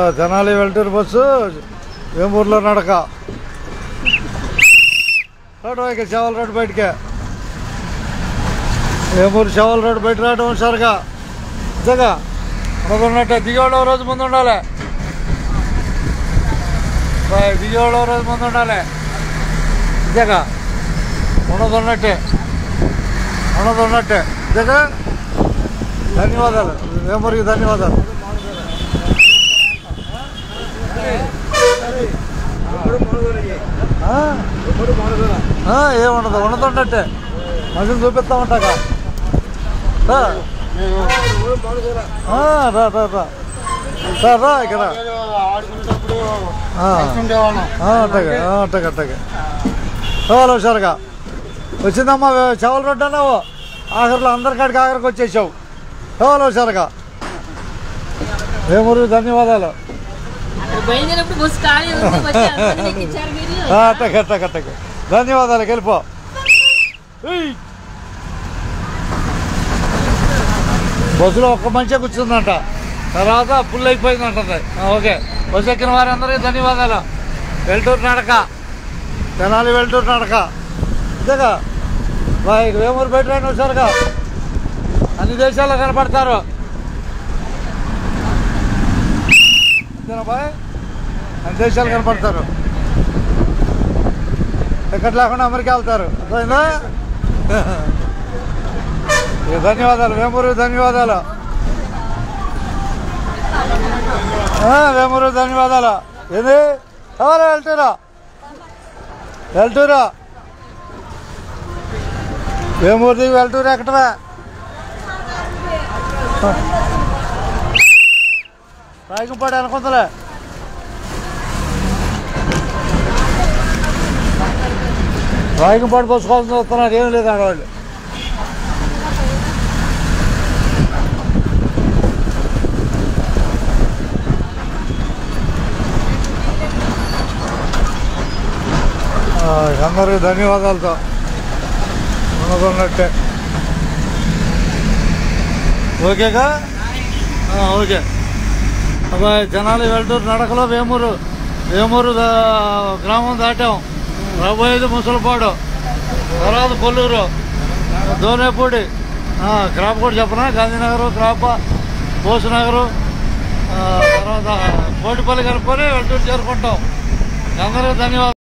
Tenali వెళ్తూరు bus వేమూరులో నడక road వైపు చెవల రోడ్డు బయటకే వేమూరు చెవల రోడ్డు బయట రావడం సరిగా నిజంగా ఉన్నట్టే దిగేవాడు రోజు ముందు ఉండాలి బాయ్, దిగేవాడు రోజు ముందు ఉండాలి నిజంగా ఉన్నది ఉన్నట్టే ఉన్నది ఉన్నట్టే నిజంగా ధన్యవాదాలు వేమూరికి ధన్యవాదాలు ఆ? ఆ, ఏముండదు ఉన్నదంటే మనుషులు చూపిస్తా ఉంటాక రా. ఆ, రా రా రా రా రా ఇక్కడ ఆ. ఆ, అట్టగే ఆ, అట్టగే అట్టగే హలో హుషారుగా వచ్చిందమ్మా వే- చెవల రొడ్డు అన్నావు ఆఖరిలో అందరికాడికి ఆఖరికి వచ్చేసావు హలో హుషారుగా వేమూరు ధన్యవాదాలు అక్కడ బయలుదేరినప్పుడు బస్సు ఖాళీ ఉంది వచ్చి అందరినీ ఎక్కించారు మీరు ఆ, అట్టగే అట్టగే అట్టగే ధన్యవాదాలు వెళ్ళిపో ఏయ్. బస్సులో ఒక్క మంచిగా కూర్చుందంట తర్వాత ఫుల్ అయిపోయిందంటుంది ఆ, ఓకే బస్సు ఎక్కిన వారందరికీ ధన్యవాదాలు వెల్టూరు నడక తెనాలి వెల్టూరు నడక అంతేగా బాయ్ వేమూరు బయట రండి ఒకసారిగా అన్ని దేశాల్లో కనపడతారు అంతేనా బాయ్ అన్ని దేశాలు కనపడతారు టికెట్ లేకుండా అమెరికా వెళ్తారు అర్థమైందా ఇక ధన్యవాదాలు వేమూరు ధన్యవాదాలు ఆ, వేమూరు ధన్యవాదాలు ఏది ఎవరు వెళ్తురా వెళ్తురా వేమూరు దిగి వెళ్తురా ఎక్కడరా రాయకంపాడు అనుకుందలే రాయకంపాడు బస్సు కోసం చూస్తున్నారు ఏం లేదు ఆడవాళ్ళు ఆ, అందరికి ధన్యవాదాలతో ఉన్నదన్నట్టే ఓకేగా ఆ, ఓకే అబ్బాయి జనాలు వెళ్తూరు నడకలో వేమూరు వేమూరు దా- గ్రామం దాటాం రాబోయేది ముసలిపాడు తర్వాత కొల్లూరు దోనేపూడి ఆ, క్రాప్ కూడా చెప్పనా గాంధీనగర్ క్రాప బోసునగరు ఆ, తర్వాత కోటిపల్లి కలుపుకొని వెళ్తూరు చేరుకుంటాం అందరికీ ధన్యవాదాలు